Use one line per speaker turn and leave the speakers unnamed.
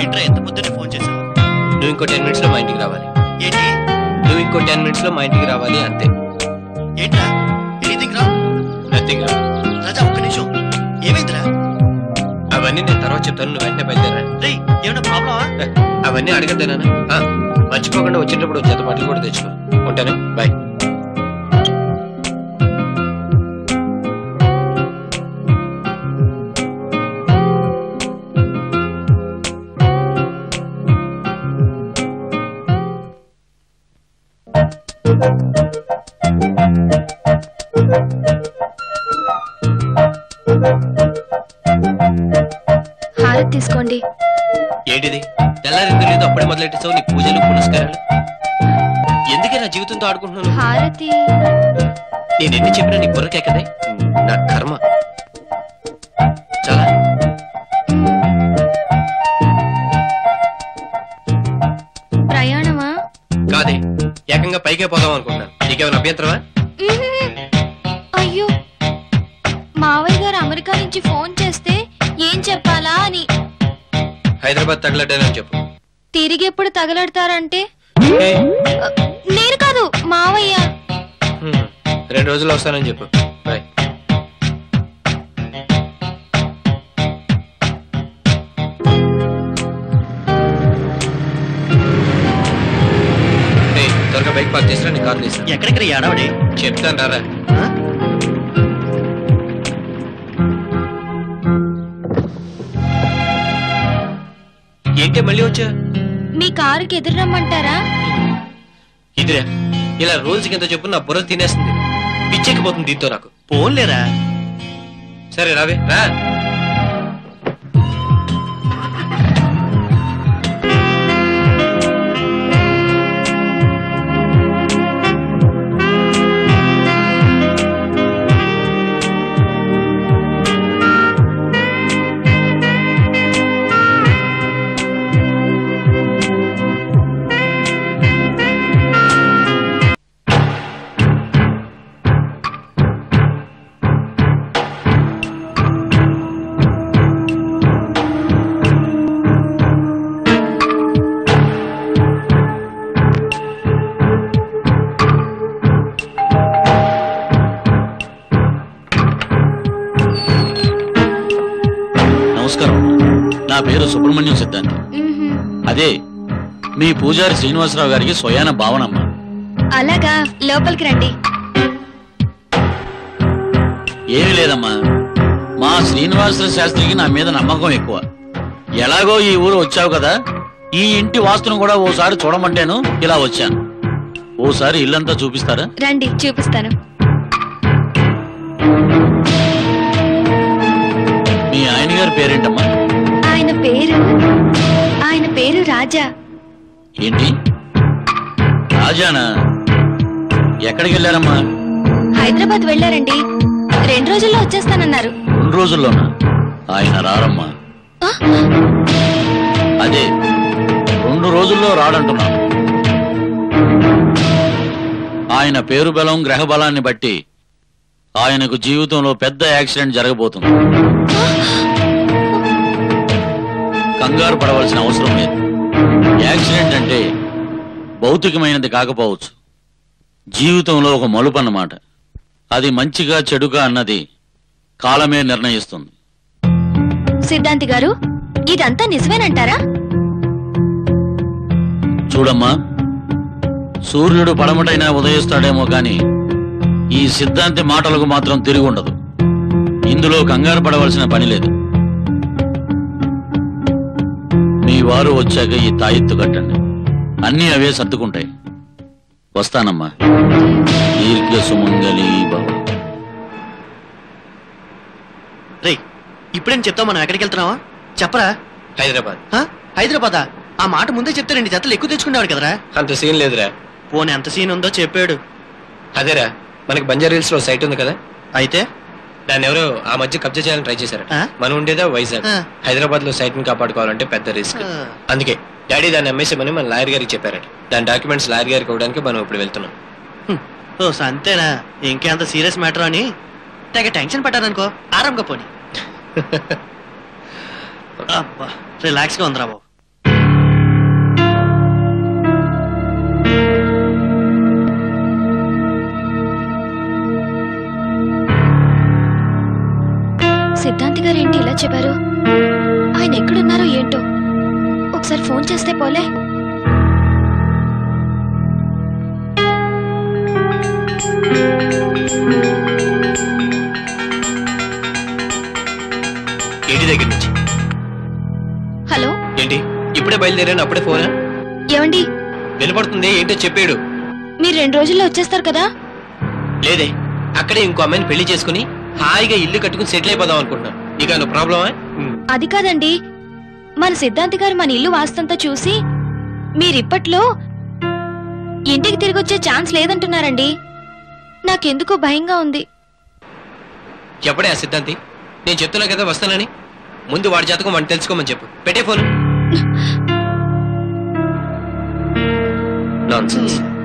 ఏంట్రా ఎంత పొద్దున్నే ఫోన్ చేసావు
నువ్వు ఇంకో టెన్ మినిట్స్ లో మా ఇంటికి రావాలి
ఏంటి
నువ్వు ఇంకో టెన్ మినిట్స్ లో మా ఇంటికి రావాలి అంతే
ఏంట్రా ఎనీథింగ్ రా
నథింగ్ రా
రాజా ఒక్క నిమిషం ఏమైందిరా
అవన్నీ నేను తర్వాత చెప్తాను నువ్వు వెంటనే బయలుదేరా
రేయ్ ఏమైనా ప్రాబ్లమా
అవన్నీ అడగద్దేనా మర్చిపోకుండా వచ్చేటప్పుడు చేత బట్టలు కూడా తెచ్చుకో ఉంటాను బాయ్
హారతి తీసుకోండి
ఏంటిది తెల్లారింది లేదు అప్పుడే మొదలెట్టేసావు నీ పూజలు పునస్కారాలు ఎందుకే నా జీవితంతో ఆడుకుంటున్నాను
హారతి
నేను ఎన్ని చెప్పినా నీ బుర్రకే కదే నా కర్మ చాలా
ప్రయాణమా
కాదే ఏకంగా పైకే పోదాం అనుకుంటున్నాను నీకేమైనా అభ్యంతరమా
మ్మ్. అయ్యో మావయ్య గారు అమెరికా నుంచి ఫోన్ చేస్తే ఏం చెప్పాలా అని
హైదరాబాద్ తగలడ్డానని చెప్పు
తిరిగి ఎప్పుడు తగలడతారంటే
ఏ,
అ, నేను కాదు మావయ్య
హ్మ్, రెండు రోజులు వస్తానని చెప్పు బాయ్ ఏయ్, త్వరగా బైక్ పార్క్ చేసినా నీ కార్ తీసా
ఎక్కడికి రా ఏడవడి
చెప్తాను రారా
ఆ?
ఏంటి మళ్ళీ వచ్చా
మీ కారుకి ఎదురు రమ్మంటారా
ఇదిరా ఇలా రోజుకి ఎంత చెప్పు నా బుర్ర తినేస్తుంది పిచ్చెక్కిపోతుంది దీంతో నాకు
పోన్లేరా
సరే రావే రా
నమస్కారం నా పేరు సుబ్రహ్మణ్యం సిద్ధాంతి
మ్మ్హ్మ్.
అదే మీ పూజారి శ్రీనివాసరావు గారికి స్వయాన భావనమ్మ
అలాగా లోపలికి రండి
ఏమీ లేదమ్మా మా శ్రీనివాసరావు శాస్త్రికి నా మీద నమ్మకం ఎక్కువ ఎలాగో ఈ ఊరు వచ్చావు కదా ఈ ఇంటి వాస్తును కూడా ఓసారి చూడమంటేను ఇలా వచ్చాను ఓసారి ఇల్లంతా చూపిస్తారా
రండి చూపిస్తాను
మీ ఆయన గారి పేరేంటమ్మా
ఆయన పేరు ఆయన పేరు రాజా
ఏంటి రాజానా ఎక్కడికి వెళ్ళారమ్మా
హైదరాబాద్ వెళ్ళారండి రెండు రోజుల్లో వచ్చేస్తానన్నారు
రెండు రోజుల్లోనా ఆయన రారమ్మా
ఆ,
అదే రెండు రోజుల్లో రాడంటున్నాను ఆయన పేరు బలం గ్రహ బలాన్ని బట్టి ఆయనకు జీవితంలో పెద్ద యాక్సిడెంట్ జరగబోతుంది కంగారు పడవలసిన అవసరం లేదు యాక్సిడెంట్ అంటే భౌతికమైనది కాకపోవచ్చు జీవితంలో ఒక మలుపు అన్నమాట అది మంచిగా చెడుగా అన్నది కాలమే నిర్ణయిస్తుంది
సిద్ధాంతి గారు ఇదంతా నిజమేనంటారా
చూడమ్మా సూర్యుడు పడమటైనా ఉదయిస్తాడేమో గాని ఈ సిద్ధాంతి మాటలకు మాత్రం తిరిగి ఉండదు ఇందులో కంగారు పడవలసిన పని లేదు మీ వారు వచ్చాక ఈ తాయెత్తు కట్టండి అన్నీ అవే సర్దుకుంటాయి వస్తానమ్మా దీర్ఘ సుమంగళి భవ
రేయ్ ఇప్పుడేం చెప్తావు మనం ఎక్కడికి వెళ్తున్నావా చెప్పరా
హైదరాబాద్
ఆ? హైదరాబాదా ఆ మాట ముందే చెప్తే రెండు జతలు ఎక్కువ తెచ్చుకునేవాడు కదరా
అంత సీన్ లేదురా
పోనీ ఎంత సీన్ ఉందో చెప్పాడు
అదేరా మనకి బంజారా హిల్స్ లో సైట్ ఉంది కదా
అయితే
దాన్ని ఎవరో ఆ మధ్య కబ్జా చేయాలని ట్రై చేశారు
ఆ?
మనం ఉండేదా వైజాగ్
ఆ.
హైదరాబాద్ లో సైట్ ని కాపాడుకోవాలంటే పెద్ద రిస్క్
ఆ.
అందుకే డాడీ దాన్ని అమ్మేసామని మన లాయర్ గారికి చెప్పారట దాని డాక్యుమెంట్స్ లాయర్ గారికి ఇవ్వడానికి మనం ఇప్పుడు వెళ్తున్నాం
హ్మ్. ఓ అంతేనా ఇంకేంత సీరియస్ మ్యాటర్ అని తెగ టెన్షన్ పట్టారనుకో ఆరాంగా పోని అబ్బా రిలాక్స్ గా ఉందిరా బాబు
అని చెప్పారు ఆయన ఎక్కడున్నారో ఏంటో ఒకసారి ఫోన్ చేస్తే పోలే
ఏంటి దగ్గర నుంచి
హలో
ఏంటి ఇప్పుడే బయలుదేరాను అప్పుడే ఫోనా
ఏమండి
వినపడుతుంది ఏంటో చెప్పాడు
మీరు రెండు రోజుల్లో వచ్చేస్తారు కదా
లేదే అక్కడే ఇంకో అమ్మాయిని పెళ్లి చేసుకుని హాయిగా ఇల్లు కట్టుకుని సెటిల్ అయిపోదాం అనుకుంటున్నా నీకు అన్న ప్రాబ్లమా
అది కాదండి మన సిద్ధాంతి గారు మన ఇల్లు వాస్తంతా చూసి మీరిప్పట్లో ఇంటికి తిరిగి వచ్చే ఛాన్స్ లేదంటున్నారండి నాకెందుకో భయంగా ఉంది
చెప్పడే ఆ సిద్ధాంతి నేను చెప్తున్నా కదా వస్తానని ముందు వాడి జాతకం వాడిని తెలుసుకోమని చెప్పు పెట్టే ఫోన్ నాన్సెన్స్